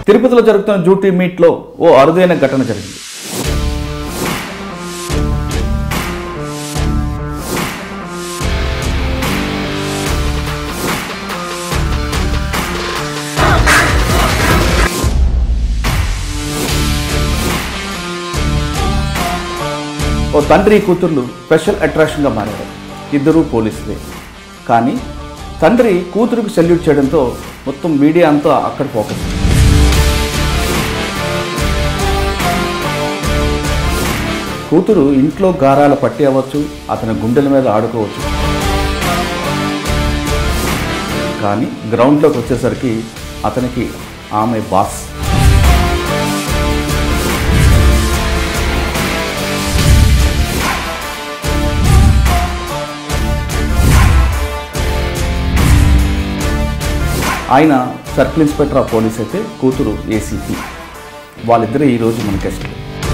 తిరుపతిలో జరుగుతున్న డ్యూటీ మీట్లో ఓ అరుదైన ఘటన జరిగింది ఓ తండ్రి కూతుర్లు స్పెషల్ అట్రాక్షన్గా మారారు ఇద్దరూ పోలీసులే కానీ తండ్రి కూతురుకు సెల్యూట్ చేయడంతో మొత్తం మీడియా అంతా అక్కడ ఫోకస్ కూతురు ఇంట్లో గారాల పట్టి అవ్వచ్చు అతని గుండెల మీద ఆడుకోవచ్చు కానీ గ్రౌండ్లోకి వచ్చేసరికి అతనికి ఆమె బాస్ ఆయన సర్కిల్ ఇన్స్పెక్టర్ ఆఫ్ పోలీస్ అయితే కూతురు ఏసీపీ వాళ్ళిద్దరే ఈరోజు మన గెస్ట్లు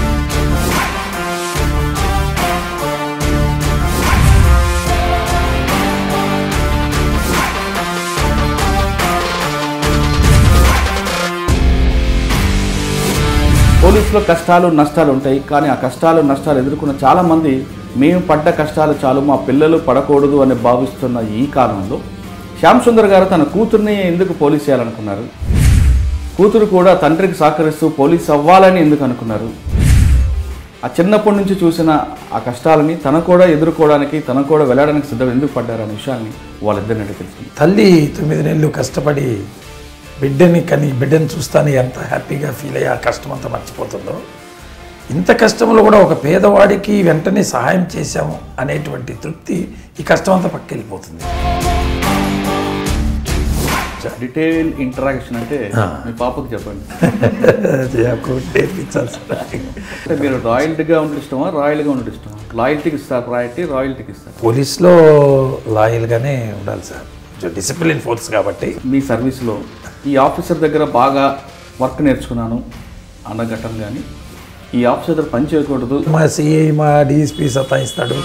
పోలీసులో కష్టాలు నష్టాలు ఉంటాయి కానీ ఆ కష్టాలు నష్టాలు ఎదుర్కొన్న చాలామంది మేము పడ్డ కష్టాలు చాలు మా పిల్లలు పడకూడదు అని భావిస్తున్న ఈ కాలంలో శ్యామ్ సుందర్ గారు తన కూతుర్ని ఎందుకు పోలీస్ చేయాలనుకున్నారు కూతురు కూడా తండ్రికి సహకరిస్తూ పోలీస్ అవ్వాలని ఎందుకు అనుకున్నారు ఆ చిన్నప్పటి నుంచి చూసిన ఆ కష్టాలని తన కూడా ఎదుర్కోవడానికి తన కూడా వెళ్ళడానికి సిద్ధం ఎందుకు పడ్డారు అనే విషయాన్ని వాళ్ళిద్దరిని అడిగి తెలుసుకుంది తల్లి తొమ్మిది నెలలు కష్టపడి బిడ్డని కని బిడ్డని చూస్తాను ఎంత హ్యాపీగా ఫీల్ అయ్యి ఆ కష్టం అంతా మర్చిపోతుందో ఇంత కష్టంలో కూడా ఒక పేదవాడికి వెంటనే సహాయం చేశాము అనేటువంటి తృప్తి ఈ కష్టం అంతా పక్కెళ్ళిపోతుంది డీటెయిల్ ఇంటరాక్షన్ అంటే మీ పాపకు చెప్పండి అది నాకు నేర్పించాల్సిన అంటే మీరు రాయల్టీగా ఉండడం ఇష్టమా రాయల్గా ఉండడం ఇష్టమా లాయల్టీకి ఇస్తారు రాయల్టీ రాయల్టీకి ఇస్తారు పోలీస్లో లాయల్గానే ఉండాలి సార్ కొంచెం డిసిప్లిన్ ఫోర్స్ కాబట్టి మీ సర్వీస్లో ఈ ఆఫీసర్ దగ్గర బాగా వర్క్ నేర్చుకున్నాను అన్న ఘటన కానీ ఈ ఆఫీసర్ దగ్గర పని చేయకూడదు మా సిఐ మా డిఎస్పీ సతాయిస్తాడు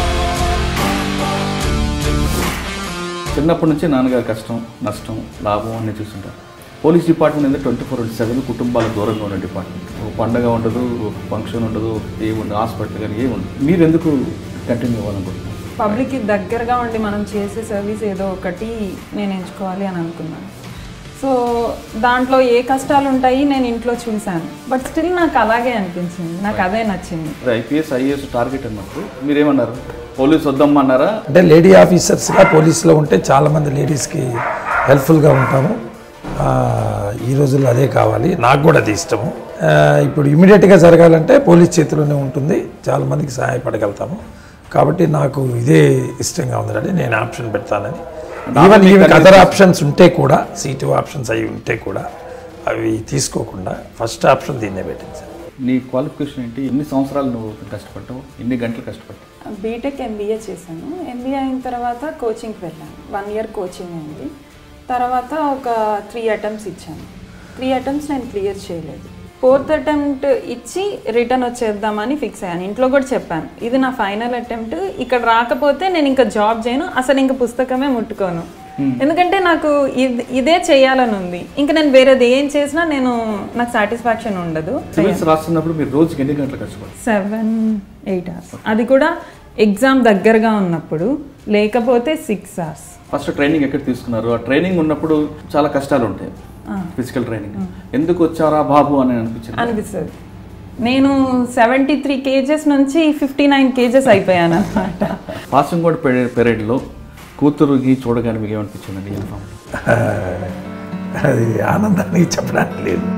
చిన్నప్పటి నుంచి నాన్నగారి కష్టం నష్టం లాభం అన్ని చూస్తుంటారు పోలీస్ డిపార్ట్మెంట్ అనేది ట్వంటీ ఫోర్ సెవెన్ కుటుంబాల దూరంగా ఉన్న డిపార్ట్మెంట్ ఒక పండగ ఉండదు ఒక ఫంక్షన్ ఉండదు ఏముండదు హాస్పిటల్ కానీ ఏముండదు మీరు ఎందుకు కంటిన్యూ అవ్వాలనుకుంటున్నారు పబ్లిక్కి దగ్గరగా ఉండి మనం చేసే సర్వీస్ ఏదో ఒకటి నేను ఎంచుకోవాలి అని అనుకున్నాను సో దాంట్లో ఏ కష్టాలు ఉంటాయి నేను ఇంట్లో చూశాను బట్ స్టిల్ నాకు అలాగే అనిపించింది నాకు అదే నచ్చింది ఐపీఎస్ ఐఏఎస్ టార్గెట్ అన్నప్పుడు మీరేమన్నారు పోలీస్ వద్దమ్మన్నారా అంటే లేడీ ఆఫీసర్స్గా పోలీసులో ఉంటే చాలామంది లేడీస్కి హెల్ప్ఫుల్గా ఉంటాము ఆ, ఈ రోజుల్లో అదే కావాలి నాకు కూడా అది ఇష్టము ఆ, ఇప్పుడు ఇమీడియట్గా జరగాలంటే పోలీస్ చేతిలోనే ఉంటుంది చాలామందికి సహాయపడగలుగుతాము కాబట్టి నాకు ఇదే ఇష్టంగా ఉందండి నేను ఆప్షన్ పెడతానని ఈవెన్ ఈవెన్ అదర్ ఆప్షన్స్ ఉంటే కూడా సీటు ఆప్షన్స్ అవి ఉంటే కూడా అవి తీసుకోకుండా ఫస్ట్ ఆప్షన్ దీన్నే పెట్టింది సార్ నీ క్వాలిఫికేషన్ ఏంటి ఎన్ని సంవత్సరాలు నువ్వు కష్టపడ్డావు ఎన్ని గంటలు కష్టపడ్డావు బీటెక్ ఎంబీఏ చేశాను ఎంబీఏ అయిన తర్వాత కోచింగ్కి వెళ్ళాను వన్ ఇయర్ కోచింగ్ అయింది తర్వాత ఒక త్రీ అటెంప్ట్స్ ఇచ్చాను త్రీ అటెంప్ట్స్ నేను క్లియర్ చేయలేదు ఫోర్త్ అటెంప్ట్ ఇచ్చి రిటర్న్ వచ్చేద్దామని ఫిక్స్ అయ్యాను ఇంట్లో కూడా చెప్పాను ఇది నా ఫైనల్ అటెంప్ట్ ఇక్కడ రాకపోతే నేను ఇంకా జాబ్ చేయను అసలు ఇంకా పుస్తకమే ముట్టుకోను ఎందుకంటే నాకు ఇది ఇదే చేయాలని ఉంది ఇంకా నేను వేరేది ఏం చేసినా నేను నాకు సాటిస్ఫాక్షన్ ఉండదు సివిల్స్ రాస్తున్నప్పుడు మీరు రోజుకి ఎన్ని గంటలు కష్టపడతారు సెవెన్ ఎయిట్ అవర్స్ అది కూడా ఎగ్జామ్ దగ్గరగా ఉన్నప్పుడు లేకపోతే సిక్స్ అవర్స్ ఫస్ట్ ట్రైనింగ్ ఎక్కడ తీసుకున్నారు ఆ ట్రైనింగ్ ఉన్నప్పుడు చాలా కష్టాలు ఉంటాయి ఫిజికల్ ట్రైనింగ్ ఎందుకు వచ్చారా బాబు అని అనిపించింది అనిపిస్తుంది నేను సెవెంటీ త్రీ కేజెస్ నుంచి ఫిఫ్టీ నైన్ కేజెస్ అయిపోయాను అనమాట పాసింగ్ కూడా పెరేడ్లో కూతురుకి చూడగానే మీకు ఏమనిపించిందండి యూనిఫామ్ అది ఆనందానికి చెప్పడానికి లేదు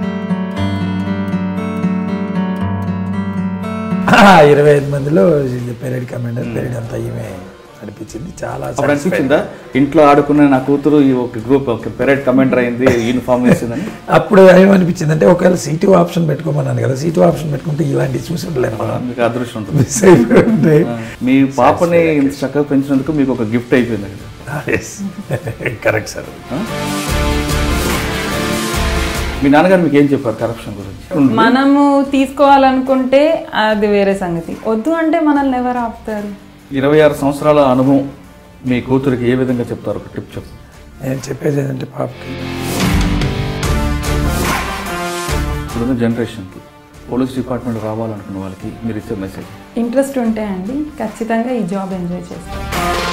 ఇరవై ఐదు మందిలో పెరేడ్ కమాండర్ పెరేడ్ అంతా ఈమె అనిపించింది చాలా అప్పుడు అనిపించిందా ఇంట్లో ఆడుకున్న నా కూతురు ఈ ఒక గ్రూప్ ఒక పెరేడ్ కమాండర్ అయింది యూనిఫామ్ వేసిందని అప్పుడు ఏమనిపించింది అంటే ఒకవేళ సీటు ఆప్షన్ పెట్టుకోమన్నాను కదా సీటు ఆప్షన్ పెట్టుకుంటే ఇలాంటివి చూసి ఉండలేము మనం మీకు అదృష్టం ఉంటుంది మిస్ అయిపోయింది మీ పాపని ఇంత చక్కగా పెంచినందుకు మీకు ఒక గిఫ్ట్ అయిపోయింది కదా కరెక్ట్ సార్ మీ నాన్నగారు మీకు ఏం చెప్పారు కరప్షన్ గురించి మనము తీసుకోవాలనుకుంటే అది వేరే సంగతి వద్దు అంటే మనల్ని ఎవరు ఆపుతారు ఇరవై ఆరు సంవత్సరాల అనుభవం మీ కూతురికి ఏ విధంగా చెప్తారు ఒక టిప్ చెప్పు నేను చెప్పేది ఏంటంటే పాపకి ఇప్పుడున్న జనరేషన్కి పోలీస్ డిపార్ట్మెంట్ రావాలనుకున్న వాళ్ళకి మీరు ఇచ్చే మెసేజ్ ఇంట్రెస్ట్ ఉంటే అండి ఖచ్చితంగా ఈ జాబ్ ఎంజాయ్ చేస్తాను